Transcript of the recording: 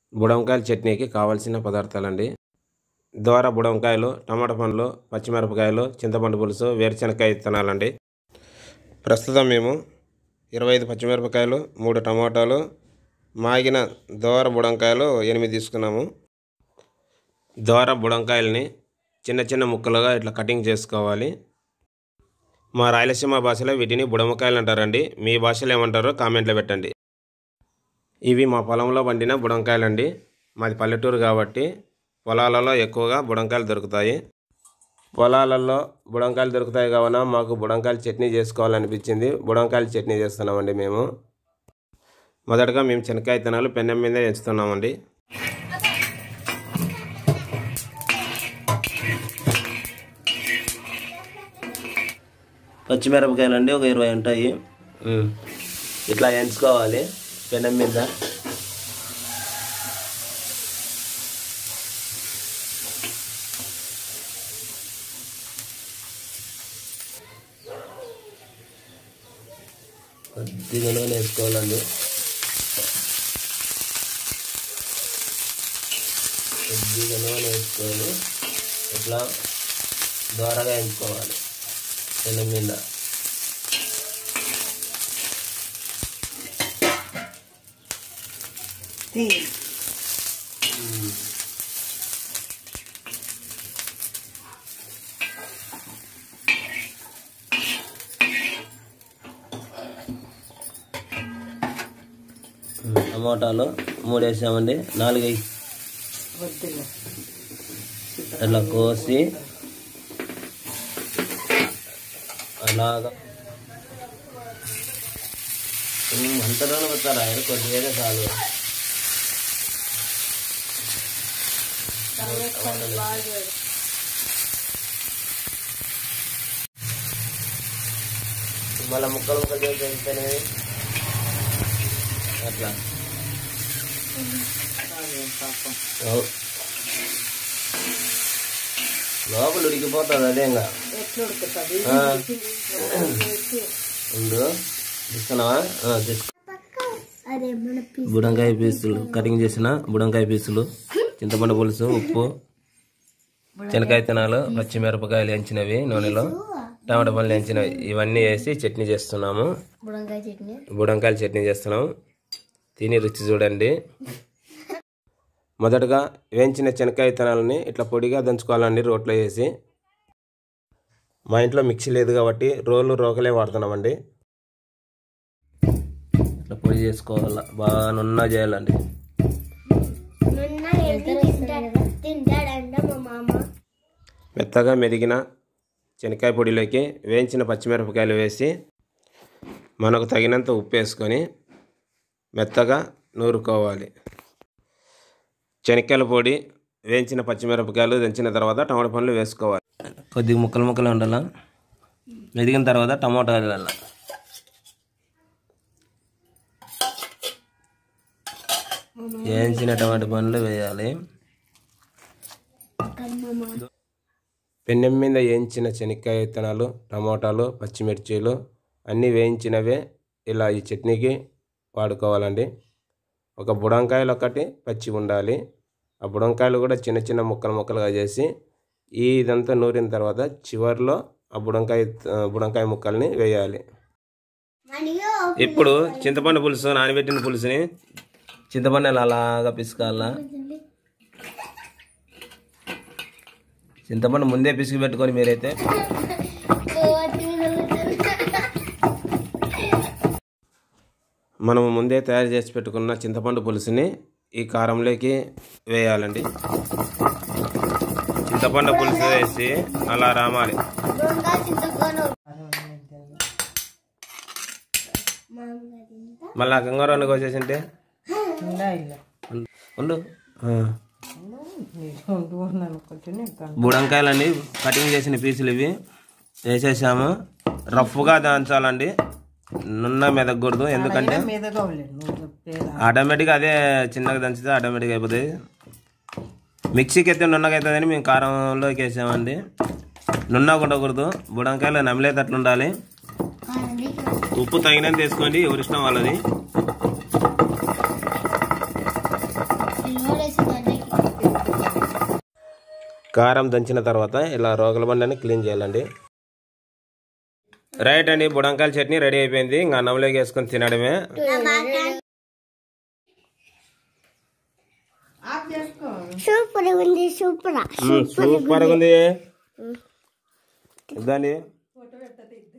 బుడంకాయల చట్నీకి కావాల్సిన పదార్థాలండి దోర బుడంకాయలు టమాటా పండ్లు పచ్చిమిరపకాయలు చింతపండు పులుసు వేరుశనగకాయ విత్తనాలండి ప్రస్తుతం మేము ఇరవై ఐదు పచ్చిమిరపకాయలు మూడు టమాటాలు మాగిన దోర బుడంకాయలు ఎనిమిది తీసుకున్నాము దోర బుడంకాయలని చిన్న చిన్న ముక్కలుగా ఇట్లా కటింగ్ చేసుకోవాలి మా రాయలసీమ భాషలో వీటిని బుడమకాయలు అంటారండి మీ భాషలో ఏమంటారో కామెంట్లో పెట్టండి ఇవి మా పొలంలో పండిన బుడంకాయలండి మాది పల్లెటూరు కాబట్టి పొలాలలో ఎక్కువగా బుడంకాయలు దొరుకుతాయి పొలాలలో బుడంకాయలు దొరుకుతాయి కావున మాకు బుడంకాయల చట్నీ చేసుకోవాలనిపించింది బుడంకాయల చట్నీ చేస్తున్నామండి మేము మొదటగా మేము శనక్కాయ విత్తనాలు పెన్నెం మీద ఎంచుతున్నామండి పచ్చిమిరపకాయలు అండి ఒక ఇరవై ఉంటాయి ఇట్లా ఎంచుకోవాలి పెనం మీద కొద్దిగా నూనె వేసుకోవాలండి కొద్దిగా నూనె వేసుకొని ఇట్లా దోరగా ఎంచుకోవాలి పెనం మీద టమాటాలు మూడు వేసామండి నాలుగు వేయి. ఇట్లా కోసి అలాగా ఉమ్, అంతలోనే వస్తారా ఆయన కొద్దిగా చాలు మళ్ళీ ముక్కలు ముక్కలు చేసి వేస్తేనే అట్లా అవు. లోపల ఉడికిపోతుంది అదే ఇంకా ఆ. ఉండు తీసుకున్నావా ఆ, తీసుకో బుడంకాయ పీసులు కటింగ్ చేసిన బుడంకాయ పీసులు చింతపండు పులుసు ఉప్పు శనకాయ తినాలు పచ్చిమిరపకాయలు ఎంచినవి నూనెలో టమాటా పళ్ళు ఎంచినవి ఇవన్నీ వేసి చట్నీ చేస్తున్నాము బుడంకాయ చట్నీ బుడంకాయల చట్నీ చేస్తున్నాం తిని రుచి చూడండి మొదటగా వేయించిన శనక్కాయ విత్తనాలని ఇట్లా పొడిగా దంచుకోవాలండి రోట్లో వేసి మా ఇంట్లో మిక్సీ లేదు కాబట్టి రోలు రోకలే వాడుతున్నామండి ఇట్లా పొడి చేసుకోవాలా బాగా నున్న చేయాలండి నిన్న ఏంటి తింటాడు తింటాడంట మా మామ మెత్తగా మెదిగిన శనక్కాయ పొడిలోకి వేయించిన పచ్చిమిరపకాయలు వేసి మనకు తగినంత ఉప్పు వేసుకొని మెత్తగా నూరుకోవాలి శనక్కాయల పొడి వేయించిన పచ్చిమిరపకాయలు దంచిన తర్వాత టమాటా పండ్లు వేసుకోవాలి కొద్దిగా ముక్కలు ముక్కలు ఉండాల మెదిగిన తర్వాత టమోటా వేయాల వేయించిన టమాటా పండ్లు వేయాలి పెన్నెం మీద వేయించిన శనక్కాయ విత్తనాలు టమోటాలు పచ్చిమిర్చీలు అన్నీ వేయించినవే ఇలా ఈ చట్నీకి వాడుకోవాలండి ఒక బుడంకాయలు ఒకటి పచ్చి ఉండాలి ఆ బుడంకాయలు కూడా చిన్న చిన్న ముక్కలు ముక్కలుగా చేసి ఈ ఇదంతా నూరిన తర్వాత చివర్లో ఆ బుడంకాయ ఆ, బుడంకాయ ముక్కల్ని వేయాలి ఇప్పుడు చింతపండు పులుసు నానబెట్టిన పులుసుని చింతపండు ఇలా అలాగా పిసుకాల చింతపండు ముందే పిసికి పెట్టుకొని మీరైతే మనము ముందే తయారు చేసి పెట్టుకున్న చింతపండు పులుసుని ఈ కారంలోకి వేయాలండి చింతపండు పులుసు వేసి అలా రామాలి మళ్ళా గంగారాన్ని కోసేసింటే ఉండు ఆ. బుడంకాయలండి కటింగ్ చేసిన పీసులు ఇవి వేసేసాము రఫ్గా దంచాలండి నున్న మెదగకూడదు ఎందుకంటే ఆటోమేటిక్గా అదే చిన్నగా దంచితే ఆటోమేటిక్గా అయిపోతుంది మిక్సీకి అయితే నున్నగా అవుతుందని మేము కారంలోకి వేసామండి నున్నగా ఉండకూడదు బుడంకాయలు నమిలేటట్లు ఉండాలి ఉప్పు తగినంత వేసుకోండి ఎవరి ఇష్టం వాళ్ళది కారం దంచిన తర్వాత ఇలా రోగల బండని క్లీన్ చేయాలండి రైట్ అండి బుడంకాయల చట్నీ రెడీ అయిపోయింది ఇంకా అన్నంలోకి వేసుకొని తినడమే సూపర్ ఉంది సూపర్ మ్మ్, సూపర్ గా ఉంది దాన్ని